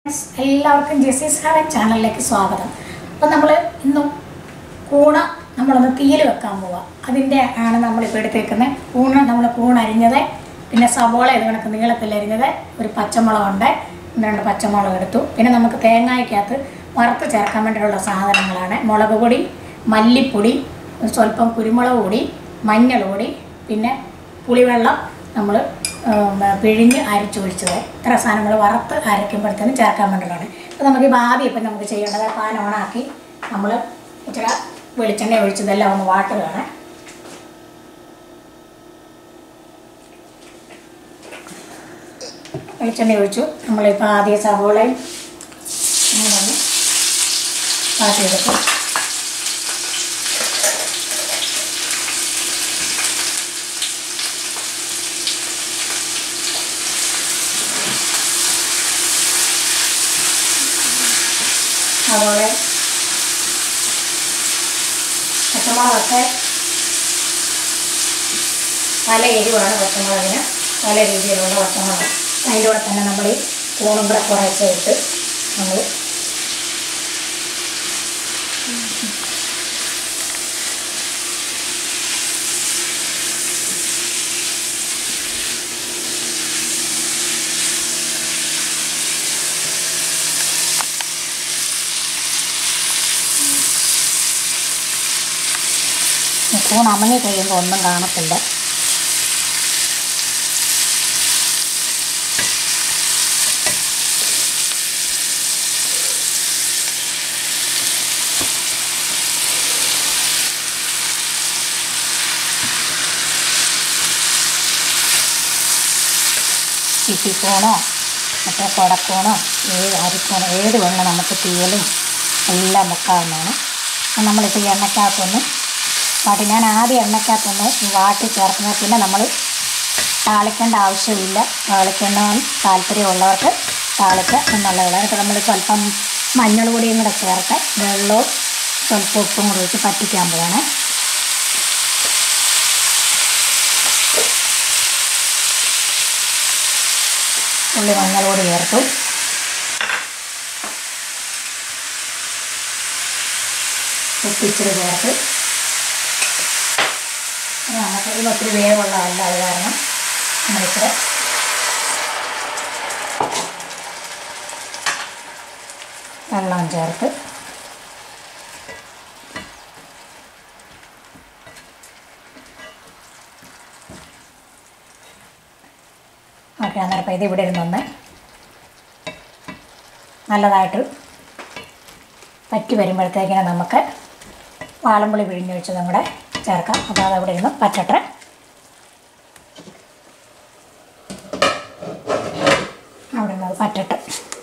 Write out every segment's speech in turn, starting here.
എല്ലാവർക്കും ജെസീസ് ഹാവൻ ചാനലിലേക്ക് സ്വാഗതം അപ്പം നമ്മൾ ഇന്നും കൂണ നമ്മളൊന്ന് തീയിൽ വെക്കാൻ പോവാം അതിൻ്റെ ആണ് നമ്മളിപ്പോൾ എടുത്തേക്കുന്നത് കൂണ് നമ്മൾ കൂൺ അരിഞ്ഞത് പിന്നെ സവോള ഇത് കണക്ക് നീളത്തിൽ അരിഞ്ഞത് ഒരു പച്ചമുളകുണ്ട് രണ്ട് പച്ചമുളക് എടുത്തു പിന്നെ നമുക്ക് തേങ്ങയ്ക്കകത്ത് വറുത്ത് ചേർക്കാൻ വേണ്ടിയുള്ള സാധനങ്ങളാണ് മുളക് പൊടി മല്ലിപ്പൊടി സ്വല്പം കുരുമുളക് പൊടി മഞ്ഞൾ പൊടി പിന്നെ പുളിവെള്ളം നമ്മൾ പിഴിഞ്ഞ് അരിച്ചൊഴിച്ചത് ഇത്ര സാധനങ്ങൾ വറുത്ത് അരയ്ക്കുമ്പോഴത്തേനും ചേർക്കാൻ വേണ്ടിയുള്ളതാണ് അപ്പോൾ നമുക്ക് ഇപ്പോൾ ആദ്യം ഇപ്പം നമുക്ക് ചെയ്യേണ്ടത് പാൻ ഓണാക്കി നമ്മൾ ഇച്ചിരി വെളിച്ചെണ്ണ ഒഴിച്ചതെല്ലാം ഒന്ന് വാട്ടുകയാണ് വെളിച്ചെണ്ണ ഒഴിച്ചു നമ്മളിപ്പോൾ ആദ്യം സവോളയും ഇങ്ങനെ ഒന്ന് വാട്ടിയെടുക്കും അതുപോലെ പച്ചമുളകൊക്കെ പല എരിവാണ് പച്ചമുളകിന് പല രീതിയിലുള്ള പച്ചമുളക് അതിൻ്റെ കൂടെ തന്നെ നമ്മൾ ഈ കൂണും കൂടെ കുറച്ച് ഇട്ട് നമ്മൾ കൂൺ അമങ്ങി കഴിയുമ്പോൾ ഒന്നും കാണത്തില്ല ചിട്ടിക്കൂണോ മറ്റേ കുടക്കൂണോ ഏത് അരിക്കൂണോ ഏത് വേണം നമുക്ക് തീയലും എല്ലാം വെക്കാവുന്നതാണ് അപ്പം നമ്മളിപ്പോൾ ഈ എണ്ണയ്ക്കകത്തൊന്ന് വാട്ടി ഞാൻ ആദ്യം എണ്ണയ്ക്കകത്തൊന്ന് ഈ വാട്ടി ചേർക്കുന്നത് പിന്നെ നമ്മൾ താളിക്കേണ്ട ആവശ്യമില്ല താളിക്കണം താല്പര്യമുള്ളവർക്ക് താളിക്കുക എന്നുള്ളതാണ് ഇപ്പോൾ നമ്മൾ സ്വല്പം മഞ്ഞൾ പൊടിയും കൂടെ ചേർത്ത് വെള്ളവും സ്വല്പം ഉപ്പും കൂടെ വെച്ച് പറ്റിക്കാൻ പോവാണ് ഉള്ളി മഞ്ഞൾ പൊടി ചേർത്തു ഉപ്പിച്ചിരി ചേർത്ത് നമുക്ക് ഇത് ഒത്തിരി വേവുള്ളതല്ല അത് കാരണം നമ്മളിച്ചിരി വെള്ളം ചേർത്ത് ഓക്കെ അന്നേരം ഇത് ഇവിടെ ഇരുന്നൊന്ന് നല്ലതായിട്ട് പറ്റി വരുമ്പോഴത്തേക്കിനും നമുക്ക് വാളംപുളി പിഴിഞ്ഞൊഴിച്ചതും കൂടെ ചേർക്കാം അപ്പോൾ അത് അവിടെ ഇരുന്ന് പറ്റട്ടെ അവിടെ നിന്ന് അത് പറ്റട്ടെ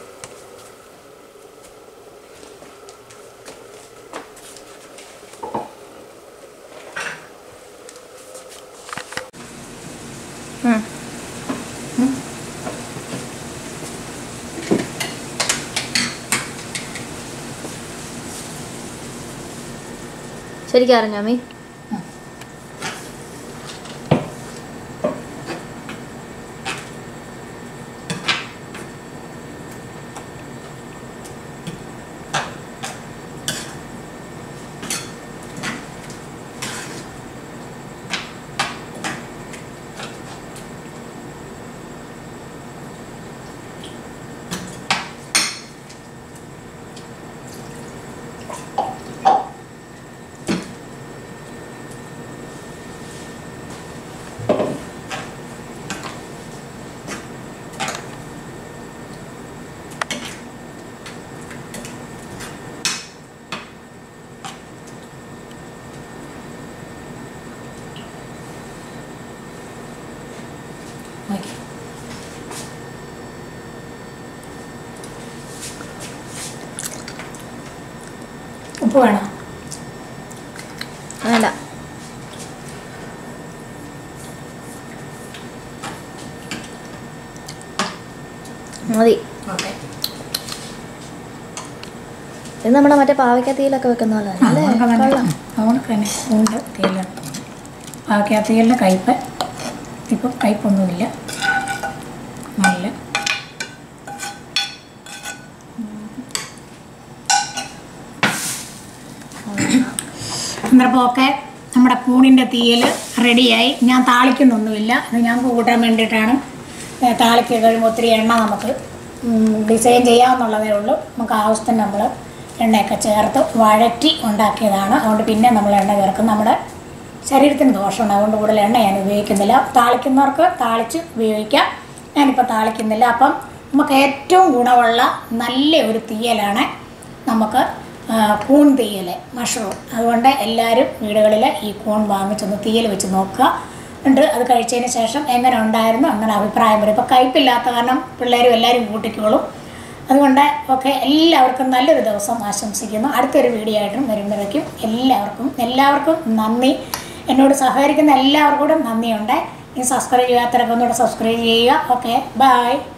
ശരിക്കും അറിഞ്ഞോ അമ്മി ഓക്കെ ഉപ്പ് വേണോ വേണ്ട മതി ഓക്കെ ഇത് നമ്മുടെ മറ്റേ പാവയ്ക്ക തീയിലൊക്കെ വെക്കുന്ന പോലെ തന്നെ അല്ലേ കൊള്ളാം അവർക്ക് തന്നെ ഉണ്ട് തേയില ബാക്കി ആ തേയിലിൻ്റെ കയ്പ് ഇപ്പം കയ്പൊന്നുമില്ല നല്ല അന്നേരപ്പോൾ ഒക്കെ നമ്മുടെ കൂണിൻ്റെ തീയൽ റെഡിയായി ഞാൻ താളിക്കുന്നൊന്നുമില്ല അത് ഞാൻ കൂട്ടാൻ വേണ്ടിയിട്ടാണ് ഏ, താളിക്ക് കഴിയുമ്പോൾ ഒത്തിരി എണ്ണ നമുക്ക് ഉം, ഡിസൈൻ ചെയ്യാമെന്നുള്ളതേ ഉള്ളൂ നമുക്ക് ആവശ്യത്തിന് നമ്മൾ എണ്ണയൊക്കെ ചേർത്ത് വഴറ്റി ഉണ്ടാക്കിയതാണ് അതുകൊണ്ട് പിന്നെ നമ്മൾ എണ്ണ ചേർക്കും നമ്മുടെ ശരീരത്തിന് ദോഷമാണ് അതുകൊണ്ട് കൂടുതൽ എണ്ണ ഞാൻ ഉപയോഗിക്കുന്നില്ല താളിക്കുന്നവർക്ക് താളിച്ച് ഉപയോഗിക്കാം ഞാനിപ്പോൾ താളിക്കുന്നില്ല അപ്പം നമുക്ക് ഏറ്റവും ഗുണമുള്ള നല്ല ഒരു തീയലാണ് നമുക്ക് ആ, കൂൺ തീയൽ മഷ്റൂം അതുകൊണ്ട് എല്ലാവരും വീടുകളിൽ ഈ കൂൺ വാങ്ങിച്ചൊന്ന് തീയൽ വെച്ച് നോക്കുക ഉണ്ട് അത് കഴിച്ചതിന് ശേഷം എങ്ങനെ ഉണ്ടായിരുന്നു അങ്ങനെ അഭിപ്രായം വരും ഇപ്പോൾ കയ്പില്ലാത്ത കാരണം പിള്ളേരും എല്ലാവരും കൂട്ടിക്കോളും അതുകൊണ്ട് ഒക്കെ എല്ലാവർക്കും നല്ലൊരു ദിവസം ആശംസിക്കുന്നു അടുത്തൊരു വീഡിയോ ആയിട്ടും വരുമ്പോഴേക്കും എല്ലാവർക്കും എല്ലാവർക്കും നന്ദി എന്നോട് സഹകരിക്കുന്ന എല്ലാവർക്കും നന്ദിയുണ്ട് ഈ സബ്സ്ക്രൈബ് ചെയ്യാത്തവരൊക്കെ ഒന്നുകൂടെ സബ്സ്ക്രൈബ് ചെയ്യുക ഓക്കെ ബൈ